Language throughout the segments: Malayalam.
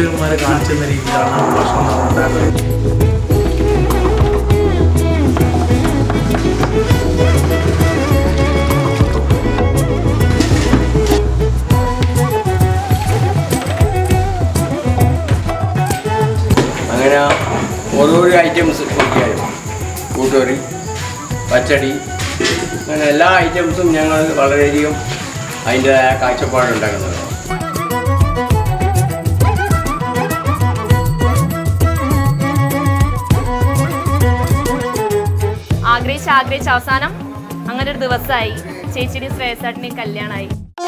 പൂർവികന്മാർ കാണിച്ചു തന്ന രീതിയിലാണ് ഭക്ഷണം നമ്മൾ ഉണ്ടാക്കുന്നത് അങ്ങനെ ഓരോരോ ഐറ്റംസ് നോക്കിയാലും കൂട്ടുകറി പച്ചടി അങ്ങനെ എല്ലാ ഐറ്റംസും ഞങ്ങൾ വളരെയധികം അതിൻ്റെതായ കാഴ്ചപ്പാടുണ്ടാക്കുന്നത് ആഗ്രഹിച്ച് ആഗ്രഹിച്ച് അവസാനം അങ്ങനെ ഒരു ദിവസമായി ചേച്ചിയുടെയും ശ്രേയസാട്ടിനെയും കല്യാണമായി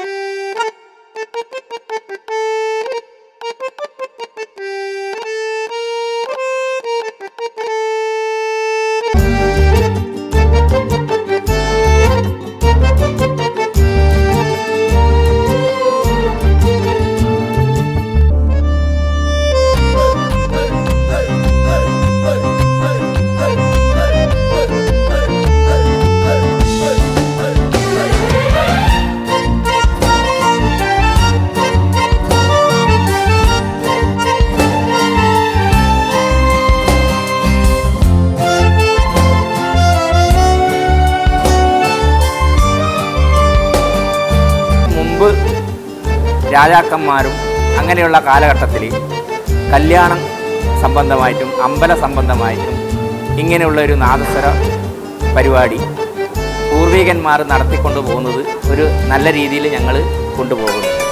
മുമ്പ് രാജാക്കന്മാരും അങ്ങനെയുള്ള കാലഘട്ടത്തിൽ കല്യാണം സംബന്ധമായിട്ടും അമ്പല സംബന്ധമായിട്ടും ഇങ്ങനെയുള്ള ഒരു നാദസ്വര പരിപാടി പൂർവികന്മാർ നടത്തിക്കൊണ്ടു പോകുന്നത് ഒരു നല്ല രീതിയിൽ ഞങ്ങൾ കൊണ്ടുപോകുന്നു